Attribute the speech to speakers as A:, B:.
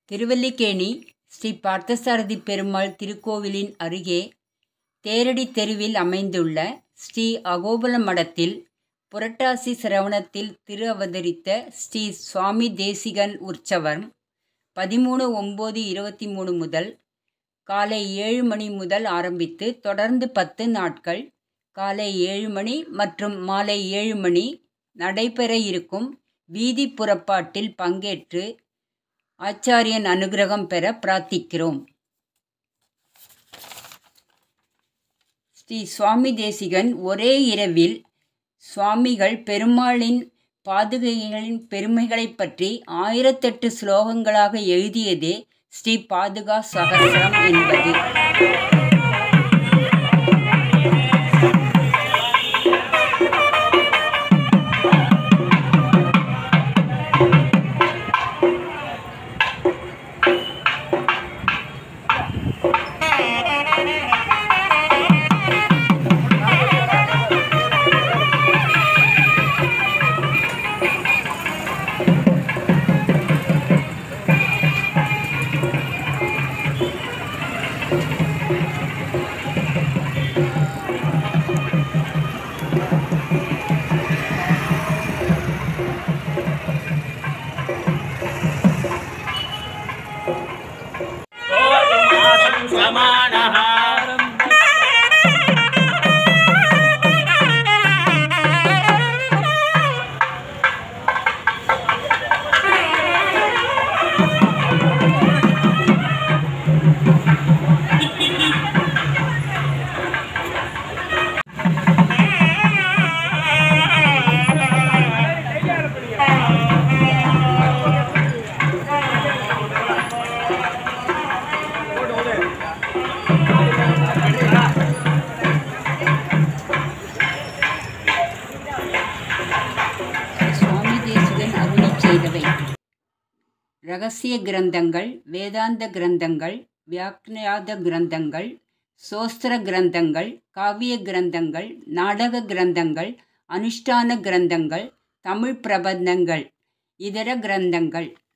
A: திருவல்லிக்கேணி ஸ்ரீ பார்த்தசாரதி பெருமாள் திருக்கோவிலின் அருகே தேரடி தெருவில் அமைந்துள்ள ஸ்ரீ அகோபுல மடத்தில் புரட்டாசி சிரவணத்தில் திரு அவதரித்த ஸ்ரீ சுவாமி தேசிகன் உற்சவம் பதிமூணு ஒம்பது இருபத்தி மூணு முதல் காலை ஏழு மணி முதல் ஆரம்பித்து தொடர்ந்து பத்து நாட்கள் காலை ஏழு மணி மற்றும் மாலை ஏழு மணி நடைபெற இருக்கும் வீதி புறப்பாட்டில் பங்கேற்று ஆச்சாரியன் அனுகிரகம் பெற பிரார்த்திக்கிறோம் ஸ்ரீ சுவாமி தேசிகன் ஒரே இரவில் சுவாமிகள் பெருமாளின் பாதுகைகளின் பெருமைகளைப் பற்றி ஆயிரத்தெட்டு ஸ்லோகங்களாக எழுதியதே ஸ்ரீ பாதுகா சகசிரம் என்பது
B: समानः
A: சுவாமி தேசிகன் அருளி செய்தவை ரகசிய கிரந்தங்கள் வேதாந்த கிரந்தங்கள் வியாக்கியாத கிரந்தங்கள் சோஸ்திர கிரந்தங்கள் காவிய கிரந்தங்கள் நாடக கிரந்தங்கள் அனுஷ்டான கிரந்தங்கள் தமிழ் பிரபந்தங்கள் இதர கிரந்தங்கள்